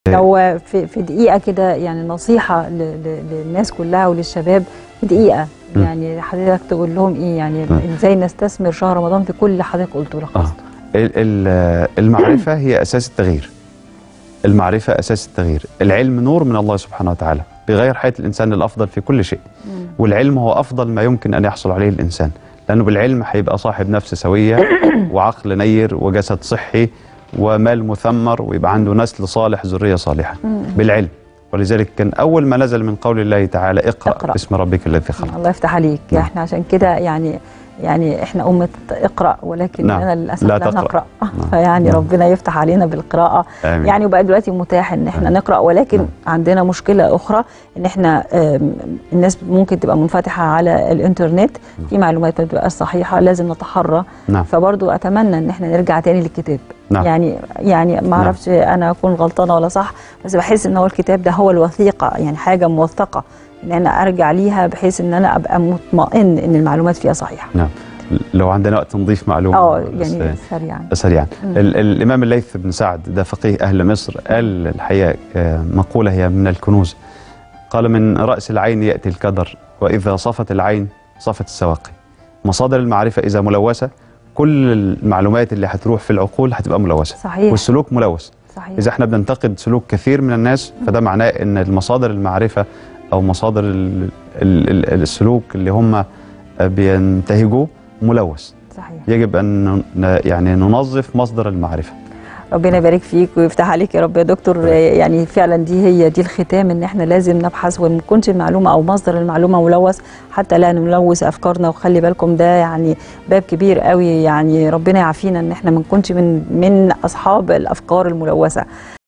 لو في في دقيقة كده يعني نصيحة ل- ل- للناس كلها وللشباب في دقيقة م. يعني حضرتك تقول لهم ايه يعني م. ازاي نستثمر شهر رمضان في كل اللي حضرتك قلته لخصته ال- ال- المعرفة هي أساس التغيير المعرفة أساس التغيير العلم نور من الله سبحانه وتعالى بيغير حياة الإنسان للأفضل في كل شيء مم. والعلم هو أفضل ما يمكن أن يحصل عليه الإنسان لأنه بالعلم هيبقى صاحب نفس سوية وعقل نير وجسد صحي ومال مثمر ويبقى عنده نسل صالح ذرية صالحة مم. بالعلم ولذلك كان أول ما نزل من قول الله تعالى اقرأ, اقرأ. باسم ربك الذي خلق الله يفتح عليك نعم. احنا عشان كده يعني يعني احنا أمة اقرأ ولكن نعم. أنا للأسف لا لا, تقرأ. نقرأ نعم. فيعني نعم. ربنا يفتح علينا بالقراءة آمين. يعني وبقى دلوقتي متاح ان احنا نعم. نقرأ ولكن نعم. عندنا مشكلة أخرى ان احنا آم، الناس ممكن تبقى منفتحة على الإنترنت في معلومات ما بتبقاش صحيحة لازم نتحرى نعم فبرضو اتمنى ان احنا نرجع تاني للكتاب نعم. يعني يعني ما اعرفش انا اكون غلطانه ولا صح بس بحس ان هو الكتاب ده هو الوثيقه يعني حاجه موثقه ان انا ارجع ليها بحيث ان انا ابقى مطمئن ان المعلومات فيها صحيحه نعم لو عندنا وقت نضيف معلومة اه بس- يعني سريعا سريعا مم. ال- الإمام الليث بن سعد ده فقيه أهل مصر قال الحقيقة آه، مقولة هي من الكنوز قال من رأس العين يأتي الكدر وإذا صفت العين صفت السواقي مصادر المعرفة إذا ملوثة كل المعلومات اللي هتروح في العقول هتبقى ملوثة صحيح والسلوك ملوث صحيح إذا احنا بننتقد سلوك كثير من الناس فده معناه إن المصادر المعرفة أو مصادر ال- ال- ال- السلوك اللي هم بينتهجوه ملوث صحيح يجب أن ن- يعني ننظف مصدر المعرفة ربنا يبارك فيك ويفتح عليك يا رب يا دكتور يعني فعلا دي هي دي الختام ان احنا لازم نبحث وما تكونش المعلومه او مصدر المعلومه ملوث حتى لا نلوث افكارنا وخلي بالكم ده يعني باب كبير قوي يعني ربنا يعافينا ان احنا ما نكونش من من اصحاب الافكار الملوثه